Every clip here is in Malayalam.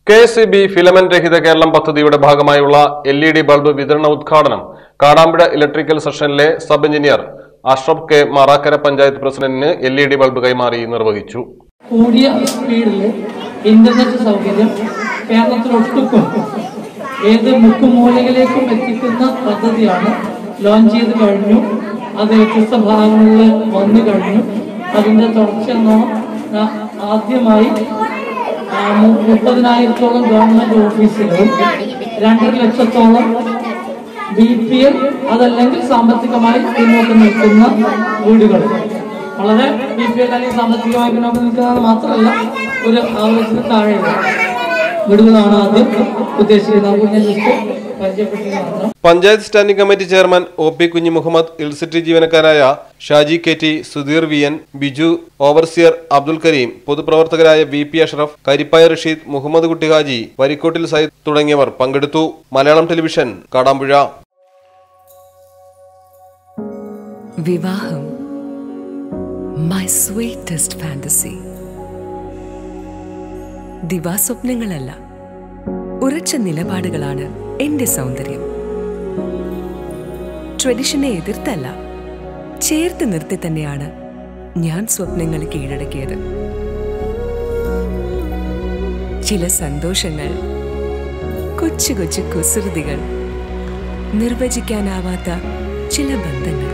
കെ എസ് ബി ഫിലമെന്റ് രഹിത കേരളം പദ്ധതിയുടെ ഭാഗമായുള്ള എൽ ഇ ഡി ബൾബ് വിതരണ ഉദ്ഘാടനം കാടാമ്പുഴ ഇലക്ട്രിക്കൽ സെഷനിലെ sub engineer Ashraf K Marakkara panchayat പ്രസിഡന്റിന് എൽ ഇ ഡി ബൾബ് കൈമാറി നിർവഹിച്ചു കൂടിയ സ്പീഡിൽ ഇന്റർനെറ്റ് സൗകര്യം കേരളത്തിലൊട്ടുക്കും ഏത് മുക്കുമൂലകളിലേക്കും എത്തിക്കുന്ന പദ്ധതിയാണ് ലോഞ്ച് ചെയ്ത് കഴിഞ്ഞു അത് വ്യത്യസ്ത ഭാഗങ്ങളിൽ വന്നു കഴിഞ്ഞു അതിന്റെ തുടർച്ചയെന്നോണം ന- ആദ്യമായി ആ, മു- മുപ്പതിനായിരത്തോളം ഗവൺമെന്റ് ഓഫീസുകളും രണ്ടര ലക്ഷത്തോളം ബി പി എൽ അതല്ലെങ്കിൽ സാമ്പത്തികമായി പിന്നോക്കം നിൽക്കുന്ന വീടുകൾ വളരെ ബി പി എൽ അല്ലെങ്കിൽ സാമ്പത്തികമായി പിന്നോക്കം നിൽക്കുന്നത് മാത്രമല്ല ഒരു ആവശ്യത്തിന് താഴെയുള്ള വീടുകളാണ് ആദ്യം ഉദ്ദേശിക്കുന്നത് അതുകൊണ്ട് ഞാൻ ലിസ്റ്റ് പരിചയപ്പെട്ടത് മാത്രം panchayat standing committee chairman O P Kunhi Muhammad electricity ജീവനക്കാരായ Shaji K T Sudheer V N Biju overseer Abdul Kareem പൊതുപ്രവർത്തകരായ വി പി അഷ്റഫ് കരിപ്പായ റഷീദ് മുഹമ്മദ് കുട്ടി ഹാജി വരിക്കോട്ടിൽ സയ്യിദ് തുടങ്ങിയവർ പങ്കെടുത്തു മലയാളം ടെലിവിഷൻ കാടാമ്പുഴ വിവാഹം മൈ സ്വീറ്റസ്റ്റ് ഫാന്റസി ദിവാസ്വപ്നങ്ങളല്ല ഉറച്ച നിലപാടുകളാണ് എന്റെ സൗന്ദര്യം ട്രഡിഷനെ എതിർത്തല്ല ചേർത്ത് നിർത്തി തന്നെയാണ് ഞാൻ സ്വപ്നങ്ങൾ കീഴടക്കിയത് ചില സന്തോഷങ്ങൾ കൊച്ചു കൊച്ചു കുസൃതികൾ നിർവചിക്കാനാവാത്ത ചില ബന്ധങ്ങൾ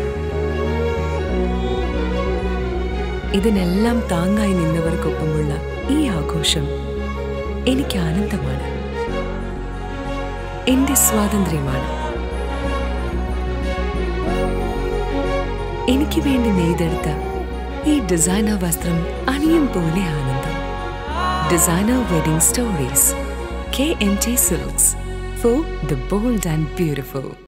ഇതിനെല്ലാം താങ്ങായി നിന്നവർക്കൊപ്പമുള്ള ഈ ആഘോഷം എനിക്ക് ആനന്ദമാണ് എന്റെ സ്വാതന്ത്ര്യമാണ് എനിക്ക് വേണ്ടി നെയ്തെടുത്ത ഈ ഡിസൈനർ വസ്ത്രം അണിയും പോലെ ആനന്ദം designer wedding stories K M T silks for the bold and beautiful